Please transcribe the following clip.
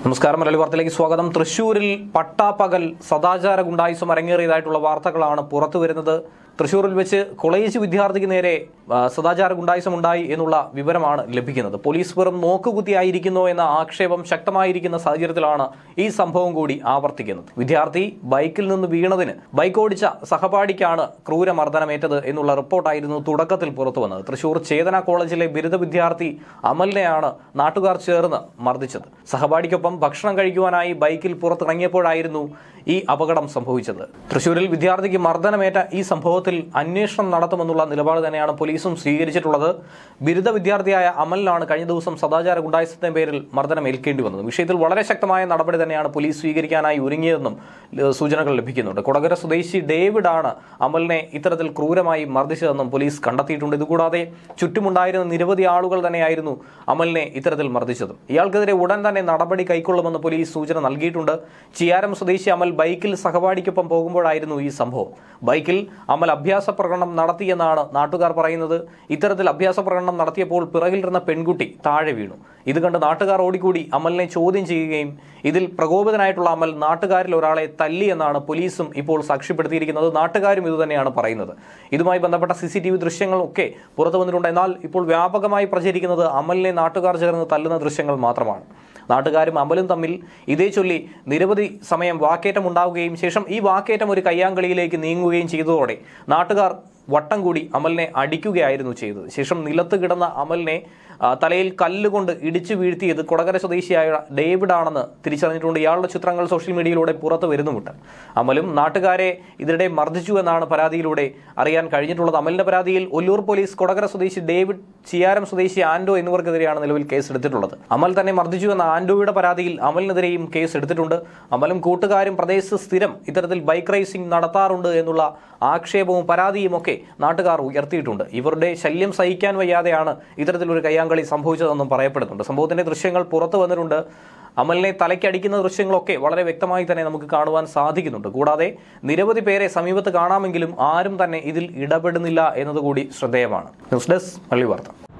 നമസ്കാരം മലയാളി വാർത്തയിലേക്ക് സ്വാഗതം തൃശൂരിൽ പട്ടാപ്പകൽ സദാചാര ഗുണ്ടായുസം അരങ്ങേറിയതായിട്ടുള്ള വാർത്തകളാണ് പുറത്തു വരുന്നത് തൃശൂരിൽ വെച്ച് കോളേജ് വിദ്യാർത്ഥിക്ക് നേരെ ആ, സദാചാര ഗുണ്ടായുസം ഉണ്ടായി എന്നുള്ള വിവരമാണ് ലഭിക്കുന്നത് പോലീസ് വെറും നോക്കുകുത്തിയായിരിക്കുന്നു എന്ന ആക്ഷേപം ശക്തമായിരിക്കുന്ന സാഹചര്യത്തിലാണ് ഈ സംഭവം കൂടി ആവർത്തിക്കുന്നത് വിദ്യാർത്ഥി ബൈക്കിൽ നിന്ന് വീണതിന് ബൈക്ക് ഓടിച്ച സഹപാഠിക്കാണ് ക്രൂരമർദ്ദനമേറ്റത് എന്നുള്ള റിപ്പോർട്ടായിരുന്നു തുടക്കത്തിൽ പുറത്തു വന്നത് തൃശൂർ ചേതന കോളേജിലെ ബിരുദ വിദ്യാർത്ഥി അമലിനെയാണ് നാട്ടുകാർ ചേർന്ന് മർദ്ദിച്ചത് സഹപാഠിക്കൊപ്പം ഭക്ഷണം കഴിക്കുവാനായി ബൈക്കിൽ പുറത്തിറങ്ങിയപ്പോഴായിരുന്നു ഈ അപകടം സംഭവിച്ചത് തൃശൂരിൽ വിദ്യാർത്ഥിക്ക് മർദ്ദനമേറ്റ ഈ സംഭവത്തിൽ അന്വേഷണം നടത്തുമെന്നുള്ള നിലപാട് തന്നെയാണ് പോലീസും സ്വീകരിച്ചിട്ടുള്ളത് ബിരുദ വിദ്യാർത്ഥിയായ അമലിനാണ് കഴിഞ്ഞ ദിവസം സദാചാര ഗുണ്ടായുസത്തിന്റെ പേരിൽ മർദ്ദനം ഏൽക്കേണ്ടി വന്നത് വിഷയത്തിൽ വളരെ ശക്തമായ നടപടി തന്നെയാണ് പോലീസ് സ്വീകരിക്കാനായി ഒരുങ്ങിയതെന്നും ഏഹ്, സൂചനകൾ ലഭിക്കുന്നുണ്ട് കൊടകര സ്വദേശി ഡേവിഡ് ആണ് അമലിനെ ഇത്തരത്തിൽ ക്രൂരമായി മർദ്ദിച്ചതെന്നും പോലീസ് കണ്ടെത്തിയിട്ടുണ്ട് ഇതുകൂടാതെ ചുറ്റുമുണ്ടായിരുന്ന നിരവധി ആളുകൾ തന്നെയായിരുന്നു അമലിനെ ഇത്തരത്തിൽ മർദ്ദിച്ചത് ഇയാൾക്കെതിരെ ഉടൻ തന്നെ നടപടി കൈക്കൊള്ളുമെന്ന് പോലീസ് സൂചന നൽകിയിട്ടുണ്ട് ചിയാരം സ്വദേശി അമൽ ബൈക്കിൽ സഹപാഠിക്കൊപ്പം പോകുമ്പോഴായിരുന്നു ഈ സംഭവം ബൈക്കിൽ അമൽ അഭ്യാസ പ്രകടനം നടത്തിയെന്നാണ് നാട്ടുകാർ പറയുന്നത് ഇത്തരത്തിൽ അഭ്യാസ പ്രകടനം നടത്തിയപ്പോൾ പിറകിലിരുന്ന പെൺകുട്ടി താഴെ വീണു ഇത് കണ്ട് നാട്ടുകാർ ഓടിക്കൂടി അമലിനെ ചോദ്യം ചെയ്യുകയും ഇതിൽ പ്രകോപിതനായിട്ടുള്ള അമൽ നാട്ടുകാരിൽ ഒരാളെ തല്ലി എന്നാണ് പോലീസും ഇപ്പോൾ സാക്ഷ്യപ്പെടുത്തിയിരിക്കുന്നത് നാട്ടുകാരും ഇതുതന്നെയാണ് പറയുന്നത് ഇതുമായി ബന്ധപ്പെട്ട സി സി ടി വി ദൃശ്യങ്ങളൊക്കെ പുറത്തു വന്നിട്ടുണ്ട് എന്നാൽ ഇപ്പോൾ വ്യാപകമായി പ്രചരിക്കുന്നത് അമലിനെ നാട്ടുകാർ ചേർന്ന് തല്ലുന്ന ദൃശ്യങ്ങൾ മാത്രമാണ് നാട്ടുകാരും അമലും തമ്മിൽ ഇതേ ചൊല്ലി നിരവധി സമയം വാക്കേറ്റം ഉണ്ടാവുകയും ശേഷം ഈ വാക്കേറ്റം ഒരു കയ്യാങ്കളിയിലേക്ക് നീങ്ങുകയും ചെയ്തതോടെ നാട്ടുകാർ വട്ടം കൂടി അമലിനെ അടിക്കുകയായിരുന്നു ചെയ്തത് ശേഷം നിലത്ത് കിടന്ന അമലിനെ ആ, തലയിൽ കല്ലുകൊണ്ട് ഇടിച്ചു വീഴ്ത്തിയത് കൊടകര സ്വദേശിയായ ഡേവിഡ് ആണെന്ന് തിരിച്ചറിഞ്ഞിട്ടുണ്ട് ഇയാളുടെ ചിത്രങ്ങൾ സോഷ്യൽ മീഡിയയിലൂടെ പുറത്തു വരുന്നുമുണ്ട് അമലും നാട്ടുകാരെ ഇതിനിടെ മർദ്ദിച്ചു എന്നാണ് പരാതിയിലൂടെ അറിയാൻ കഴിഞ്ഞിട്ടുള്ളത് അമലിന്റെ പരാതിയിൽ ഒല്ലൂർ പോലീസ് കൊടകര സ്വദേശി ഡേവിഡ് ചിയാരം സ്വദേശി ആൻഡോ എന്നിവർക്കെതിരെയാണ് നിലവിൽ കേസ് എടുത്തിട്ടുള്ളത് അമൽ തന്നെ മർദ്ദിച്ചു എന്ന ആൻഡോയുടെ പരാതിയിൽ അമലിനെതിരെയും കേസ് എടുത്തിട്ടുണ്ട് അമലും കൂട്ടുകാരും പ്രദേശത്ത് സ്ഥിരം ഇത്തരത്തിൽ ബൈക്ക് റേസിംഗ് നടത്താറുണ്ട് എന്നുള്ള ആക്ഷേപവും പരാതിയും ഒക്കെ നാട്ടുകാർ ഉയർത്തിയിട്ടുണ്ട് ഇവരുടെ ശല്യം സഹിക്കാൻ വയ്യാതെയാണ് ഇത്തരത്തിലൊരു കയ്യാങ്കളി സംഭവിച്ചതെന്നും പറയപ്പെടുന്നുണ്ട് സംഭവത്തിന്റെ ദൃശ്യങ്ങൾ പുറത്തു വന്നിട്ടുണ്ട് അമലിനെ തലയ്ക്കടിക്കുന്ന ദൃശ്യങ്ങളൊക്കെ വളരെ വ്യക്തമായി തന്നെ നമുക്ക് കാണുവാൻ സാധിക്കുന്നുണ്ട് കൂടാതെ നിരവധി പേരെ സമീപത്ത് കാണാമെങ്കിലും ആരും തന്നെ ഇതിൽ ഇടപെടുന്നില്ല എന്നതുകൂടി ശ്രദ്ധേയമാണ് ന്യൂസ് ഡെസ്ക് മള്ളി വാർത്ത